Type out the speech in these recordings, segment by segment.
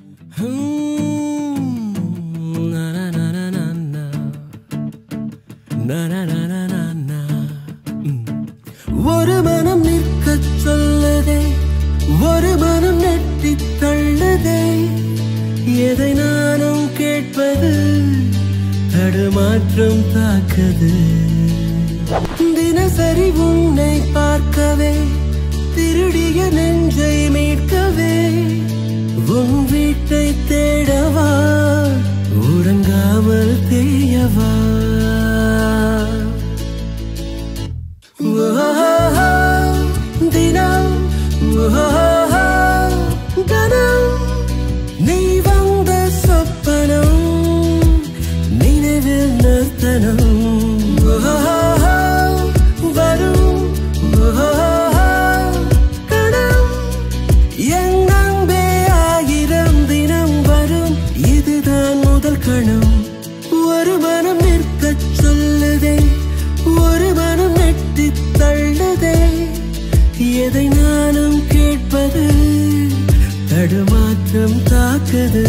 ஒரு மனம் நிற்கச் சொல்லுதே ஒரு மனம் நெட்டித் தள்ளுதே எதை நானும் கேட்பது தடுமாற்றம் தாக்குது தினசரி உன்னை பார்க்கவே திருடிய நெஞ்சை மீட்கவே உன் வீட்டை தேடவா உறங்காமல் தேயவா ஓஹோ, தினம் ஓஹோ, கணம் நீ வந்த சொப்பனம் நினைவில் நிறுத்தனம் ஓஹோ, வரும் ஓஹோ, கணம் என் அன்பே ஆயிரம் தினம் வரும் இதுதான் முதல் கணம் ஒரு மனம் நிற்கச் சொல்லுதே ஒரு மனம் நெட்டி தள்ளுதே எதை நானும் கேட்பது தடுமாற்றம் தாக்குது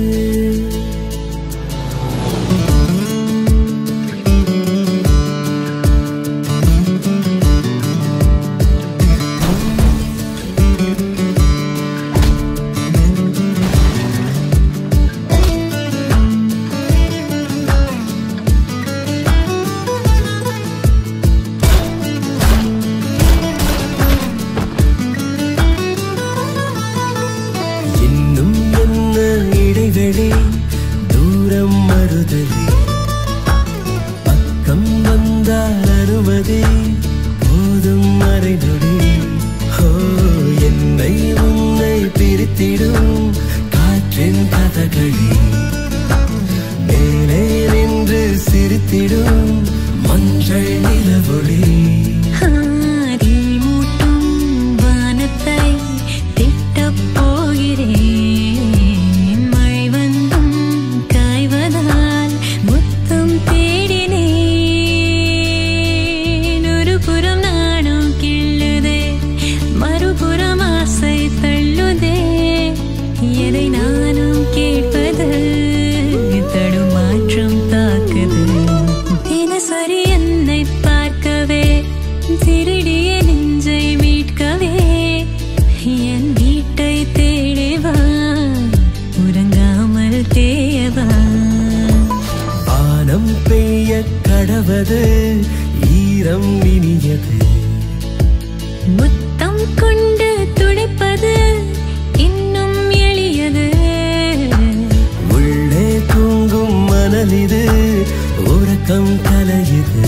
இன்னும் என்ன இடைவெளி தூரம் மறுதலி பக்கம் வந்தால் அனுமதி போதும் மறைநொடி ஹோ என்னை உன்னை பிரித்திடும் காற்றின் கதகளி மேலே நின்று சிரித்திடும் மஞ்சள் நிலவொளி ஆதி மூட்டும் வானத்தை திட்டப் போகிறேன் மழை வந்தும் காய்வதால் முத்தம் தேடினேன் ஒரு புறம் நாணம் கிள்ளுதே மறுபுறம் ஆசை தள்ளுதே எதை நானும் கேட்பது தடுமாற்றம் தாக்குது தினசரி என்னை பார்க்கவே திருடிய நெஞ்சை மீட்கவே என் வீட்டை தேடவா உறங்காமல் தேயவா வானம் பெய்ய கடவது ஈரம் இனியது முத்தம் கொண்டு துடைப்பது இன்னும் எளியது உள்ளே தூங்கும் மணலிது உறக்கம் கலையுது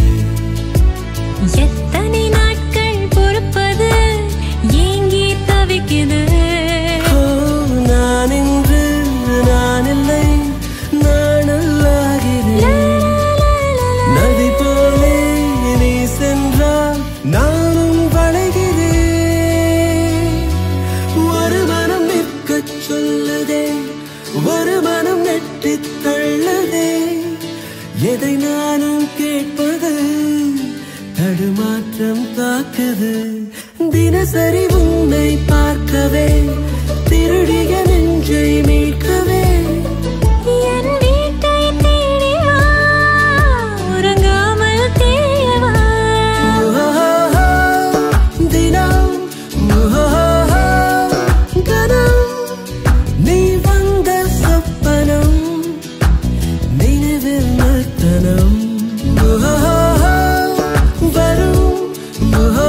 எத்தனை நாட்கள் பொறுப்பது ஏங்கி தவிக்குது ஓ, நான் இன்று நான் இல்லை நானல்லாகிறேன் நதி போலே நீ சென்றால் நானும் வளைகிறேன் ஒரு மனம் நிற்கச் சொல்லுதே ஒரு மனம் நெட்டித் தள்ளுதே எதை நானும் கேட்பது தடுமாற்றம் தாக்குது தினசரி உன்னை பார்க்கவே திருடிய நெஞ்சை மீட்கவே என் வீட்டை தேடி வா உறங்காமல் தேயவா ஓஹோ, தினம் ஓஹோ, கணம் நீ வந்த சொப்பனம் நினைவில் நிறுத்தனம் ஓஹோ, வரும் ஓஹோ,